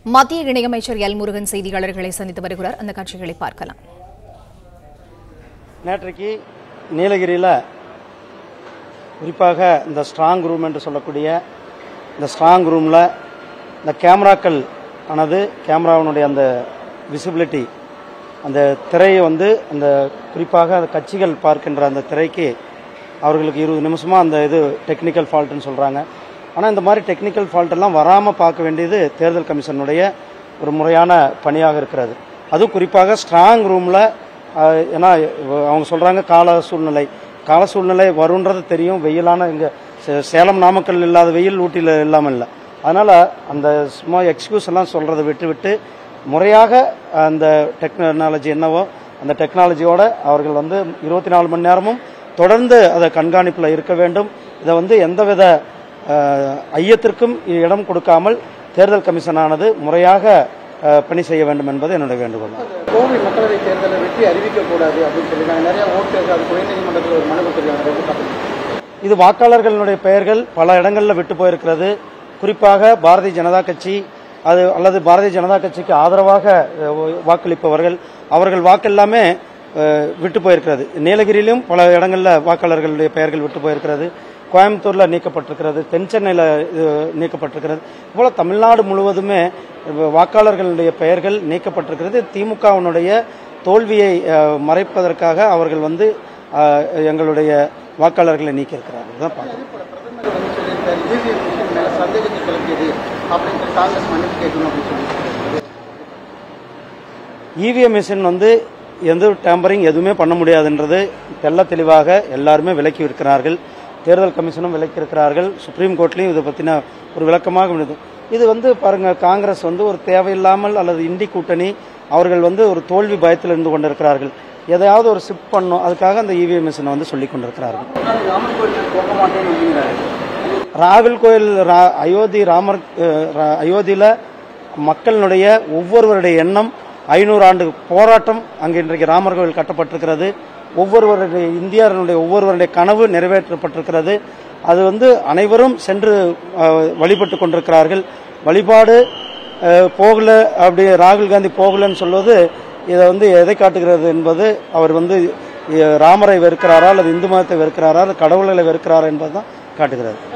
மத்திய இணையமைச்சர் எல் முருகன் செய்தியாளர்களை சந்தித்து வருகிறார் அந்த காட்சிகளை பார்க்கலாம் நேற்றைக்கு நீலகிரியில் குறிப்பாக இந்த ஸ்ட்ராங் ரூம் என்று சொல்லக்கூடிய இந்த ஸ்ட்ராங் ரூமில் இந்த கேமராக்கள் ஆனது கேமராவினுடைய அந்த விசிபிலிட்டி அந்த திரையை வந்து அந்த குறிப்பாக அந்த கட்சிகள் பார்க்கின்ற அந்த திரைக்கு அவர்களுக்கு இருபது நிமிஷமாக அந்த இது டெக்னிக்கல் ஃபால்ட்டுன்னு சொல்கிறாங்க ஆனால் இந்த மாதிரி டெக்னிக்கல் ஃபால்ட் எல்லாம் வராமல் பார்க்க வேண்டியது தேர்தல் கமிஷனுடைய ஒரு முறையான பணியாக இருக்கிறது அதுவும் குறிப்பாக ஸ்ட்ராங் ரூமில் ஏன்னா இவ- அவங்க சொல்கிறாங்க கால சூழ்நிலை கால சூழ்நிலை வருன்றது தெரியும் வெயிலான இங்கே சேலம் நாமக்கல் இல்லாத வெயில் ஊட்டியில் இல்லாமல் இல்லை அதனால் அந்த சும்மா எக்ஸ்கியூஸ் எல்லாம் சொல்கிறத விட்டு விட்டு முறையாக அந்த டெக்னாலஜி என்னவோ அந்த டெக்னாலஜியோட அவர்கள் வந்து இருபத்தி நாலு மணி நேரமும் தொடர்ந்து அதை கண்காணிப்பில் இருக்க வேண்டும் இதை வந்து எந்தவித அஹ், ஐயத்திற்கும் இடம் கொடுக்காமல் தேர்தல் கமிஷனானது முறையாக அஹ், பணி செய்ய வேண்டும் என்பது என்னுடைய வேண்டுகோள் கோவை மக்களவை தேர்தலில் வெற்றி அறிவிக்கக்கூடாது அப்படின்னு சொல்லி நாங்கள் நிறைய ஓட்டு அது உயர்நீதிமன்றத்தில் ஒரு மனு கொடுத்துருக்காங்க எப்படி பார்க்குறீங்க? இது வாக்காளர்களுடைய பெயர்கள் பல இடங்களில் விட்டு போயிருக்கிறது குறிப்பாக பாரதிய ஜனதா கட்சி அது அல்லது பாரதிய ஜனதா கட்சிக்கு ஆதரவாக அஹ், வாக்களிப்பவர்கள் அவர்கள் வாக்கெல்லாமே அஹ், விட்டு போயிருக்கிறது நீலகிரியிலும் பல இடங்களில் வாக்காளர்களுடைய பெயர்கள் விட்டு போயிருக்கிறது கோயம்புத்தூரில் நீக்கப்பட்டிருக்கிறது தென் சென்னையில் நீக்கப்பட்டிருக்கிறது போல தமிழ்நாடு முழுவதுமே அஹ், வாக்காளர்களுடைய பெயர்கள் நீக்கப்பட்டிருக்கிறது திமுகவினுடைய தோல்வியை அஹ், மறைப்பதற்காக அவர்கள் வந்து அஹ், எங்களுடைய வாக்காளர்களை நீக்கியிருக்கிறார்கள் தான் பார்க்கணும் பிரதமர் வந்து சொல்லியிருக்காரு இவிஎம் மிஷின் மேலே சந்தேகத்தை கிளப்பியது அப்படின்னு சொல்லி காங்கிரஸ் மன்னிப்பு கேட்கணும் அப்படின்னு சொல்லி இவிஎம் மிஷின் வந்து எந்த டேம்பரிங் எதுவுமே பண்ண முடியாதுன்றது தெள்ள தெளிவாக எல்லாருமே விலக்கி இருக்கிறார்கள் தேர்தல் கமிஷனும் விலக்கி இருக்கிறார்கள் சுப்ரீம் கோர்ட்லையும் இதை பற்றின ஒரு விளக்கமாக உள்ளது இது வந்து பாருங்க காங்கிரஸ் வந்து ஒரு தேவையில்லாமல் அல்லது இண்டி கூட்டணி அவர்கள் வந்து ஒரு தோல்வி பயத்தில் இருந்து கொண்டிருக்கிறார்கள் எதையாவது ஒரு சிப் பண்ணும் அதுக்காக அந்த இவிஎம் மிஷினை வந்து சொல்லிக் கொண்டிருக்கிறார்கள் ராமர் கோயில் போக மாட்டேன்னு அப்படிங்கிறாரு ராகுல் கோயில் ரா- அயோத்தி ராமர் அஹ், ரா- அயோத்தியில மக்களினுடைய ஒவ்வொருவருடைய எண்ணம் ஐநூறு ஆண்டு போராட்டம் அங்கே இன்றைக்கு ராமர் கோவில் கட்டப்பட்டிருக்கிறது ஒவ்வொருவருடைய இந்தியர்களுடைய ஒவ்வொருவருடைய கனவு நிறைவேற்றப்பட்டிருக்கிறது அது வந்து அனைவரும் சென்று அஹ், வழிபட்டு கொண்டிருக்கிறார்கள் வழிபாடு அஹ், போகல அப்படி ராகுல் காந்தி போகலன்னு சொல்வது இதை வந்து எதை காட்டுகிறது என்பது அவர் வந்து அஹ், ராமரை வெறுக்கிறாரா அல்லது இந்து மதத்தை வெறுக்கிறாரா அல்லது கடவுள்களை வெறுக்கிறாரா என்பதுதான் காட்டுகிறது